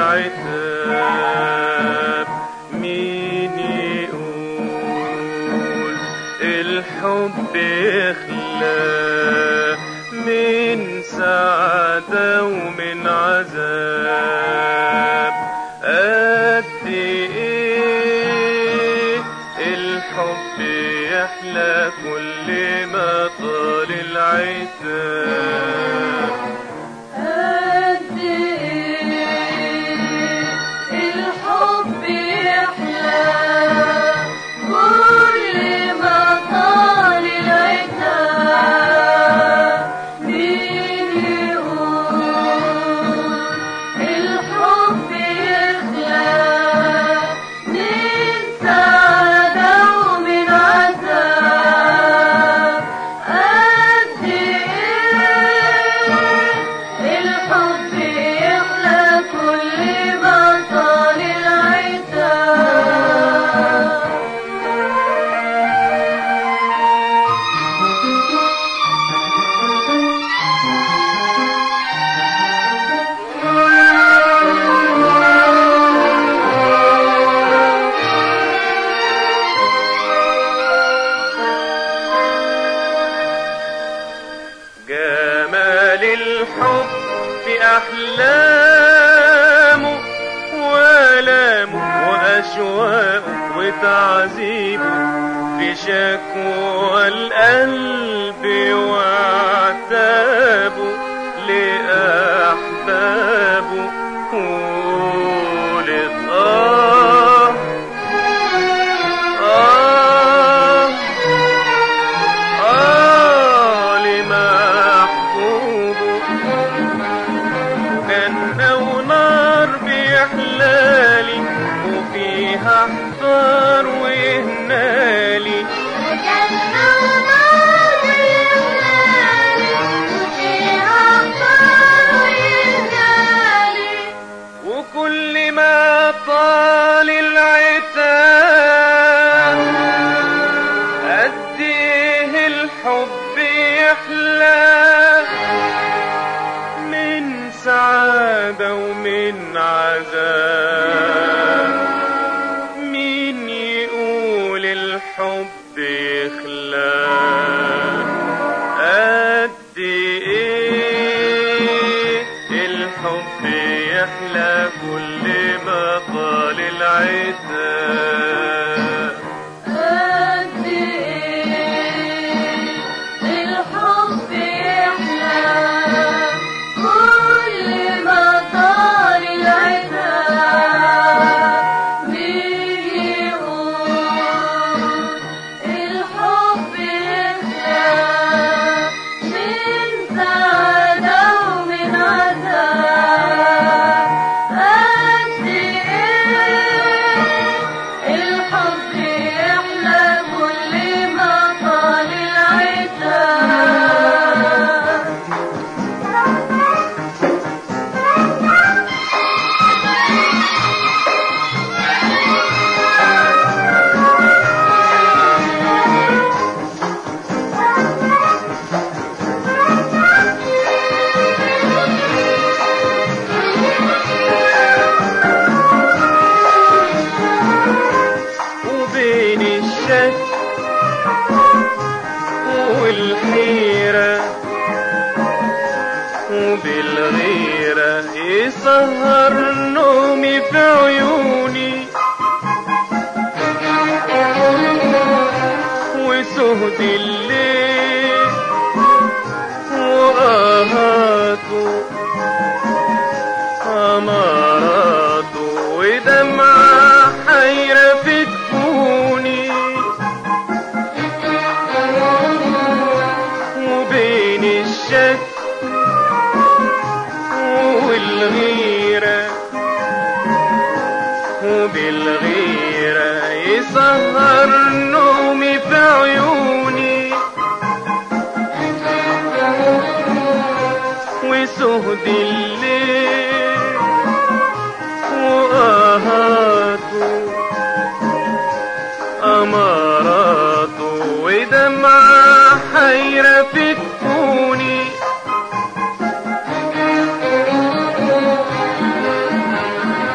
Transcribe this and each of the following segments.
العتاب مين يقول الحب يخلى من سعادة ومن عذاب قد ايه الحب يحلى كل ما طال العتاب قد إيه الحب يحلى كل ما طال العتاب مين يقول الحب يخلى من سعادة ومن عذاب قد إيه الحب يحلى كل ما طال العتاب جمال الحب في أحلامه وآلامه وأشواقه وتعذيبه في شكوى القلب وعتابه لأحبابه قولت آه آه آه لمحبوبه جنة ونار بيحلالي وفيها احضار ويهنالي وجنة ونار ويهنالي وفيها أخبار ويهنالي وكل ما طال العتاب قد ايه الحب يحلى من سعادة ومن عذاب مين يقول الحب يخلى قد ايه الحب يحلى كل ما طال العتاب قد إيه الحب يحلى كل ما طال العتاب مين يقول الحب يحلى من سعادة ومن عذاب قد إيه الحب يحلى كل ما طال العتاب وبين الشك والحيرة وبالغيرة يسهر نومي في عيوني وسهد الليل وآهاته أماراته ودمعة حيرة في تكوني وبين الشك والغيرة وبالغيرة يسهر نومي في عيوني وسهد الليل وآهاته أماراته ودمعة حيرة في تكوني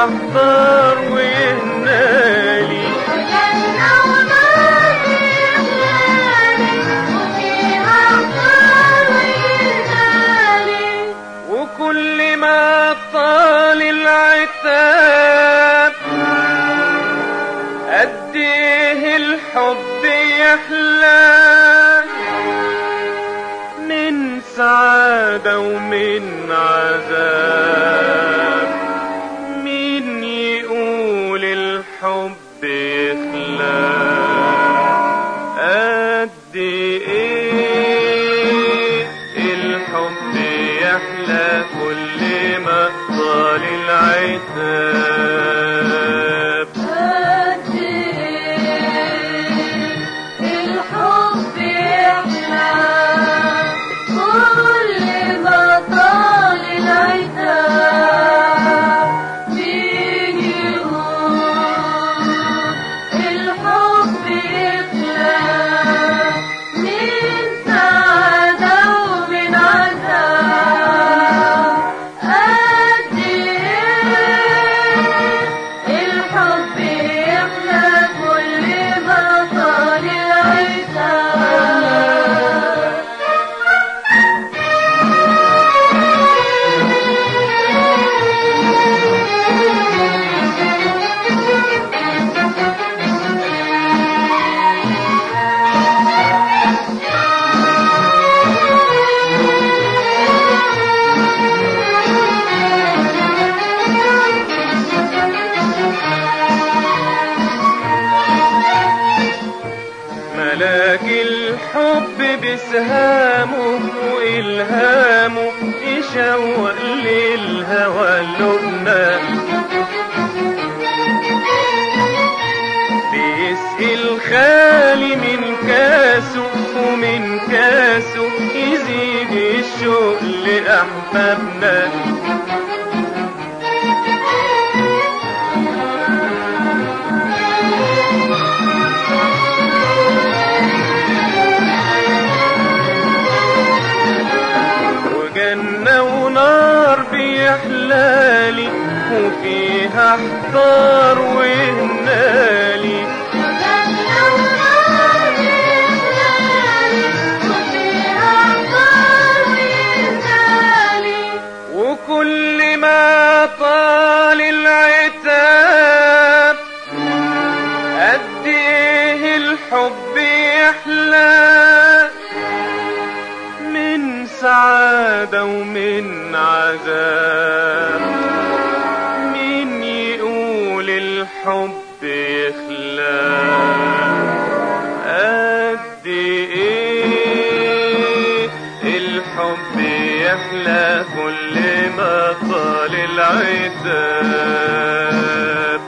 احضر ويهنالي وجنة ونار بإخلالي وفيها أخبار ويهدالي وكل ما طال العتاب أديه الحب يحلى من سعادة ومن عذاب مين يقول الحب يخلى قد ايه الحب يحلى كل ما طال العتاب قد إيه الحب يحلى كل ما طال العتاب مين يقول الحب يخلى من سعادة ومن عذاب قد إيه الحب يحلى كل ما طال العتاب ملاك الحب بسهامه وإلهامه يشوق للهوى اللبنى بيسقي الخالي من كاسه ومن كاسه يزيد الشوق لأحبابنا وجنة ونار بيحلالي وفيها احضار وهنالي وجنة ونار بإخلالي وفيها أخبار ويهدالي وكل ما طال العتاب قد ايه الحب يحلى من سعادة ومن عذاب مين يقول الحب يخلى قد ايه الحب يحلى كل ما طال العتاب